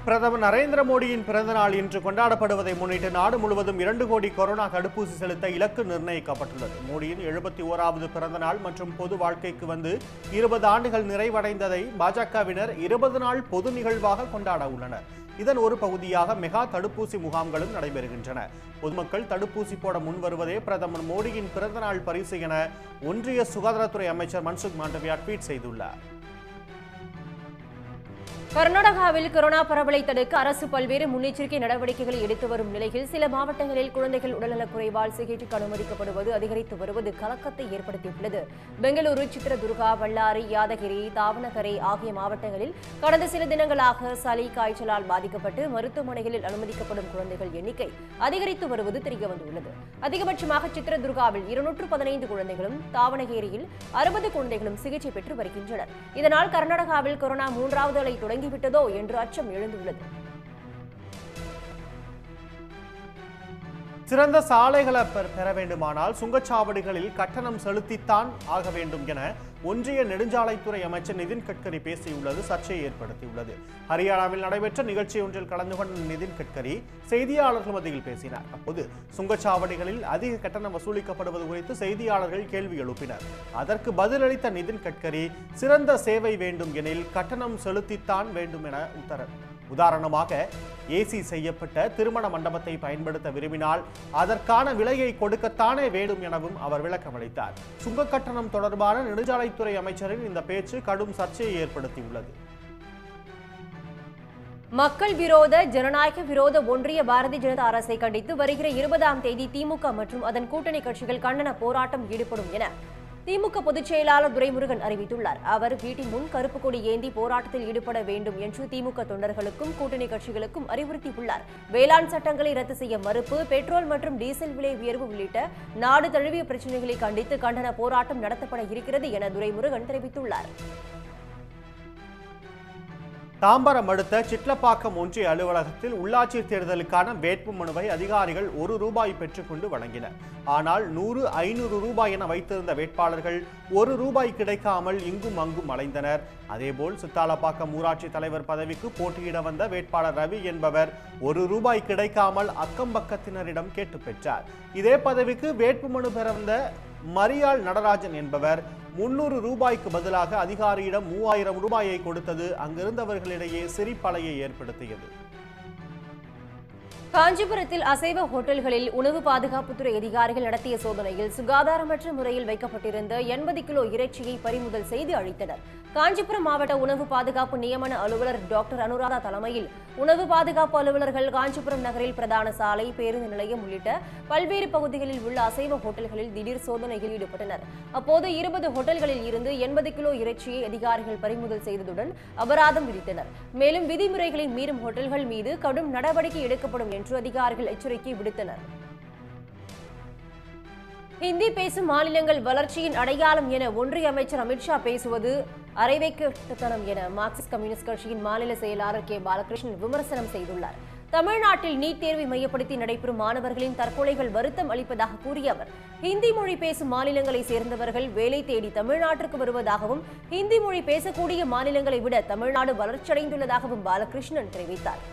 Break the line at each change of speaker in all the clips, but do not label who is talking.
பிரதமர் நரேந்திர மோடியின் பிறந்த நாள் இன்று கொண்டாடப்படுவதை முன்னிட்டு நாடு முழுவதும் இரண்டு கோடி கொரோனா தடுப்பூசி செலுத்த இலக்கு நிர்ணயிக்கப்பட்டுள்ளது மோடியின் எழுபத்தி ஓராவது பிறந்த நாள் மற்றும் பொது வாழ்க்கைக்கு வந்து இருபது ஆண்டுகள் நிறைவடைந்ததை பாஜகவினர் இருபது நாள் பொது நிகழ்வாக கொண்டாட உள்ளனர் இதன் ஒரு பகுதியாக மெகா தடுப்பூசி முகாம்களும் நடைபெறுகின்றன பொதுமக்கள் தடுப்பூசி போட முன்வருவதே பிரதமர் மோடியின் பிறந்தநாள் பரிசு என ஒன்றிய சுகாதாரத்துறை அமைச்சர் மன்சுக் மாண்டவியா ட்வீட் செய்துள்ளார்
கர்நாடகாவில் கொரோனா பரவலை தடுக்க அரசு பல்வேறு முன்னெச்சரிக்கை நடவடிக்கைகளை எடுத்து வரும் நிலையில் சில மாவட்டங்களில் குழந்தைகள் உடல்நலக் குறைவால் சிகிச்சைக்கு அனுமதிக்கப்படுவது அதிகரித்து வருவது கலக்கத்தை ஏற்படுத்தியுள்ளது பெங்களூரு சித்ரதுர்கா பಳ್ಳாரி யாதகிரி தாவணகரை ஆகிய மாவட்டங்களில் கடந்த சில தினங்களாக சளி காய்ச்சலால் பாதிக்கப்பட்டு மருத்துவமனைகளில் அனுமதிக்கப்படும் குழந்தைகள் எண்ணிக்கை அதிகரித்து வருவது தெரியவந்துள்ளது அதிகபட்சமாக சித்ரதுர்காவில் இருநூற்று பதினைந்து குழந்தைகளும் தாவணகேரியில் அறுபது குழந்தைகளும் சிகிச்சை பெற்று வருகின்றனர் இதனால் கர்நாடகாவில் கொரோனா மூன்றாவது அலை தொடங்கிவிட்டதோ என்று அச்சம் எழுந்துள்ளது
சிறந்த சாலைகளை பெற பெற வேண்டுமானால் சுங்கச்சாவடிகளில் கட்டணம் செலுத்தித்தான் ஆக வேண்டும் என ஒன்றிய நெடுஞ்சாலைத்துறை அமைச்சர் நிதின் கட்கரி பேசியுள்ளது சர்ச்சையை ஏற்படுத்தியுள்ளது ஹரியானாவில் நடைபெற்ற நிகழ்ச்சி ஒன்றில் கலந்து கொண்ட நிதின் கட்கரி செய்தியாளர்கள் மத்தியில் பேசினார் அப்போது சுங்கச்சாவடிகளில் அதிக கட்டணம் வசூலிக்கப்படுவது குறித்து செய்தியாளர்கள் கேள்வி எழுப்பினர் அதற்கு பதிலளித்த நிதின் கட்கரி சிறந்த சேவை வேண்டும் எனில் கட்டணம் செலுத்தித்தான் வேண்டும் என உத்தரவு உதாரணமாக ஏசி செய்யப்பட்ட திருமண மண்டபத்தை பயன்படுத்த விரும்பினால் அதற்கான விலையை கொடுக்கத்தானே வேண்டும் எனவும் அவர் விளக்கமளித்தார் சுங்க கட்டணம் தொடர்பான நெடுஞ்சாலைத்துறை அமைச்சரின் இந்த பேச்சு கடும் சர்ச்சையை ஏற்படுத்தியுள்ளது
மக்கள் விரோத ஜனநாயக விரோத ஒன்றிய பாரதிய ஜனதா அரசை கண்டித்து வருகிற இருபதாம் தேதி திமுக மற்றும் அதன் கூட்டணி கட்சிகள் கண்டன போராட்டம் ஈடுபடும் என திமுக பொதுச் செயலாளர் துரைமுருகன் அறிவித்துள்ளார் அவர் வீட்டின் முன் கருப்பு கொடி ஏந்தி போராட்டத்தில் ஈடுபட வேண்டும் என்று திமுக தொண்டர்களுக்கும் கூட்டணி கட்சிகளுக்கும் அறிவுறுத்தியுள்ளார் வேளாண் சட்டங்களை ரத்து செய்ய மறுப்பு பெட்ரோல் மற்றும் டீசல் விலை உயர்வு உள்ளிட்ட நாடு தழுவிய பிரச்சினைகளை கண்டித்து கண்டன போராட்டம் நடத்தப்பட இருக்கிறது என துரைமுருகன் தெரிவித்துள்ளார்
தாம்பரம் அடுத்த சிட்லப்பாக்கம் ஒன்றிய அலுவலகத்தில் உள்ளாட்சி தேர்தலுக்கான வேட்பு மனுவை அதிகாரிகள் ஒரு ரூபாய் பெற்றுக்கொண்டு வழங்கினர் ஆனால் நூறு ஐநூறு ரூபாய் என வைத்திருந்த வேட்பாளர்கள் ஒரு ரூபாய் கிடைக்காமல் இங்கும் அங்கும் அலைந்தனர் அதேபோல் சித்தாலப்பாக்கம் ஊராட்சி தலைவர் பதவிக்கு போட்டியிட வந்த வேட்பாளர் ரவி என்பவர் ஒரு ரூபாய் கிடைக்காமல் அக்கம் பக்கத்தினரிடம் கேட்டு பெற்றார் இதே பதவிக்கு வேட்புமனு பெற வந்த மரியாள் நடராஜன் என்பவர் முன்னூறு ரூபாய்க்கு பதிலாக அதிகாரியிடம் மூவாயிரம் ரூபாயை கொடுத்தது அங்கிருந்தவர்களிடையே சிரிப்பலையை ஏற்படுத்தியது
காஞ்சிபுரத்தில் அசைவ ஹோட்டல்களில் உணவு பாதுகாப்புத்துறை அதிகாரிகள் நடத்திய சோதனையில் சுகாதாரமற்ற முறையில் வைக்கப்பட்டிருந்த எண்பது கிலோ இறைச்சியை பறிமுதல் செய்து அழித்தனர் காஞ்சிபுரம் மாவட்ட உணவு பாதுகாப்பு நியமன அலுவலர் டாக்டர் அனுராதா தலைமையில் உணவு பாதுகாப்பு அலுவலர்கள் காஞ்சிபுரம் நகரில் பிரதான சாலை பேருந்து நிலையம் உள்ளிட்ட பல்வேறு பகுதிகளில் உள்ள அசைவ ஹோட்டல்களில் திடீர் சோதனையில் ஈடுபட்டனர் அப்போது இருபது ஹோட்டல்களில் இருந்து எண்பது கிலோ இறைச்சியை அதிகாரிகள் பறிமுதல் செய்ததுடன் அபராதம் விதித்தனர் மேலும் விதிமுறைகளை மீறும் ஹோட்டல்கள் மீது கடும் நடவடிக்கை எடுக்கப்படும் என்று அதிகாரிகள் எச்சரிக்கை விடுத்தனர் ஹிந்தி பேசும் மாநிலங்கள் வளர்ச்சியின் அடையாளம் என ஒன்றிய அமைச்சர் அமித்ஷா பேசுவது அரைவைக்கட்டத்தனம் என மார்க்சிஸ்ட் கம்யூனிஸ்ட் கட்சியின் மாநில செயலாளர் கே பாலகிருஷ்ணன் விமர்சனம் செய்துள்ளார் தமிழ்நாட்டில் நீட் தேர்வை மையப்படுத்தி நடைபெறும் மாணவர்களின் தற்கொலைகள் வருத்தம் அளிப்பதாக கூறிய அவர் ஹிந்தி மொழி பேசும் மாநிலங்களை சேர்ந்தவர்கள் வேலை தேடி தமிழ்நாட்டிற்கு வருவதாகவும் ஹிந்தி மொழி பேசக்கூடிய மாநிலங்களை விட தமிழ்நாடு வளர்ச்சியடைந்துள்ளதாகவும் பாலகிருஷ்ணன் தெரிவித்தார்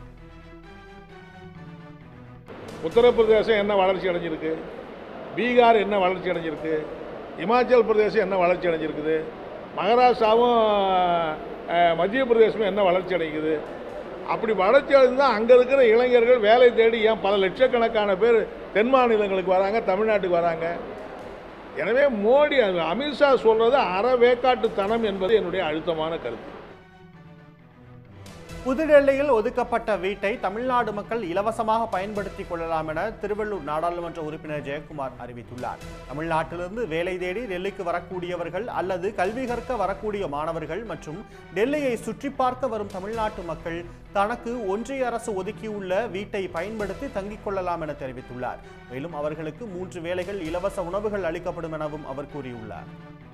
உத்தரப்பிரதேசம் என்ன வளர்ச்சி அடைஞ்சிருக்கு பீகார் என்ன வளர்ச்சி அடைஞ்சிருக்கு இமாச்சல் பிரதேசம் என்ன வளர்ச்சி அடைஞ்சிருக்குது மகாராஷ்டிராவும் அஹ், மத்திய பிரதேசமும் என்ன வளர்ச்சி அடைக்குது அப்படி வளர்ச்சி அடைந்தால் அங்கே இருக்கிற இளைஞர்கள் வேலை தேடி ஏன் பல லட்சக்கணக்கான பேர் தென் மாநிலங்களுக்கு வராங்க தமிழ்நாட்டுக்கு வராங்க எனவே மோடி அமித்ஷா சொல்றது அறவேக்காட்டுத்தனம் என்பது என்னுடைய அழுத்தமான கருத்து
புதுடெல்லியில் ஒதுக்கப்பட்ட வீட்டை தமிழ்நாடு மக்கள் இலவசமாக பயன்படுத்திக் கொள்ளலாம் என திருவள்ளூர் நாடாளுமன்ற உறுப்பினர் ஜெயக்குமார் அறிவித்துள்ளார் தமிழ்நாட்டிலிருந்து வேலை தேடி டெல்லிக்கு வரக்கூடியவர்கள் அல்லது கல்வி கற்க வரக்கூடிய மாணவர்கள் மற்றும் டெல்லியை சுற்றி பார்க்க வரும் தமிழ்நாட்டு மக்கள் தனக்கு ஒன்றிய அரசு ஒதுக்கியுள்ள வீட்டை பயன்படுத்தி தங்கிக் கொள்ளலாம் என தெரிவித்துள்ளார் மேலும் அவர்களுக்கு மூன்று வேளைகள் இலவச உணவுகள் அளிக்கப்படும் எனவும் அவர் கூறியுள்ளார்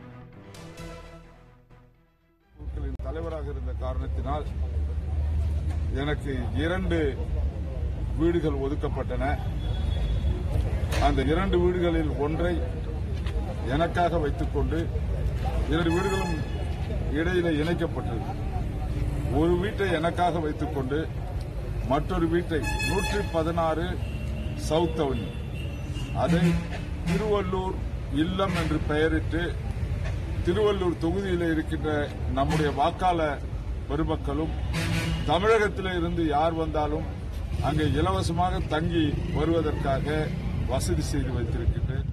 குழுக்களின் தலைவராக இருந்த காரணத்தினால் எனக்கு இரண்டு வீடுகள் ஒதுக்கப்பட்டன அந்த இரண்டு வீடுகளில் ஒன்றை எனக்காக வைத்துக்கொண்டு இரண்டு வீடுகளும் இடையில இணைக்கப்பட்டது ஒரு வீட்டை எனக்காக வைத்துக்கொண்டு மற்றொரு வீட்டை நூற்றி பதினாறு சவுத் அவென்யூ அதை திருவள்ளூர் இல்லம் என்று பெயரிட்டு திருவள்ளூர் தொகுதியில் இருக்கின்ற நம்முடைய வாக்காளர் பெருமக்களும் தமிழகத்தில் இருந்து யார் வந்தாலும் அங்கே இலவசமாக தங்கி வருவதற்காக வசதி செய்து வைத்திருக்கின்றேன்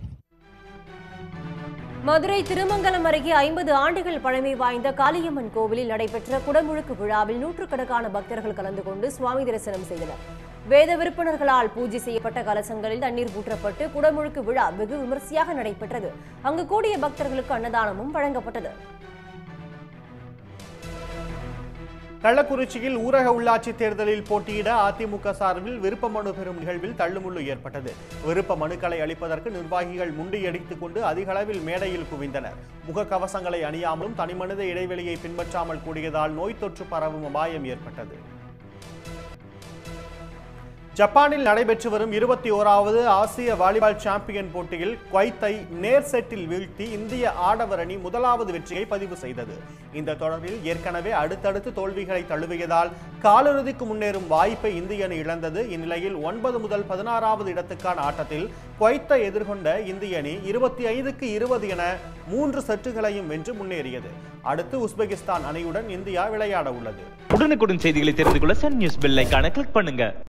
மதுரை திருமங்கலம் அருகே ஐம்பது ஆண்டுகள் பழமை வாய்ந்த காளியம்மன் கோவிலில் நடைபெற்ற குடமுழுக்கு விழாவில் நூற்றுக்கணக்கான பக்தர்கள் கலந்து கொண்டு சுவாமி தரிசனம் செய்தனர் வேத விற்பனர்களால் பூஜை செய்யப்பட்ட கலசங்களில் தண்ணீர் ஊற்றப்பட்டு குடமுழுக்கு விழா வெகு விமர்சையாக நடைபெற்றது அங்கு கூடிய பக்தர்களுக்கு அன்னதானமும் வழங்கப்பட்டது
கள்ளக்குறிச்சியில் ஊரக உள்ளாட்சி தேர்தலில் போட்டியிட அதிமுக சார்பில் விருப்ப மனு பெறும் நிகழ்வில் தள்ளுமுள்ளு ஏற்பட்டது விருப்ப மனுக்களை அளிப்பதற்கு நிர்வாகிகள் முண்டியடித்துக் கொண்டு அதிக அளவில் மேடையில் குவிந்தனர் முகக்கவசங்களை அணியாமலும் தனிமனித இடைவெளியை பின்பற்றாமல் கூடியதால் நோய் தொற்று பரவும் அபாயம் ஏற்பட்டது ஜப்பானில் நடைபெற்று வரும் இருபத்தி ஓராவது ஆசிய வாலிபால் சாம்பியன் போட்டியில் குவைத்தை நேர் செட்டில் வீழ்த்தி இந்திய ஆடவர் அணி முதலாவது வெற்றியை பதிவு செய்தது இந்த தொடரில் ஏற்கனவே அடுத்தடுத்து தோல்விகளை தழுவியதால் காலிறுதிக்கு முன்னேறும் வாய்ப்பை இந்திய அணி இழந்தது இந்நிலையில் ஒன்பது முதல் பதினாறாவது இடத்துக்கான ஆட்டத்தில் குவைத்தை எதிர்கொண்ட இந்திய அணி இருபத்தி ஐந்துக்கு இருபது என மூன்று செட்டுகளையும் வென்று முன்னேறியது அடுத்து உஸ்பெகிஸ்தான் அணியுடன் இந்தியா விளையாட உள்ளது
உடனுக்குடன் செய்திகளை தெரிந்து கொள்ள சன் நியூஸ் பெல் ஐகானை கிளிக் பண்ணுங்க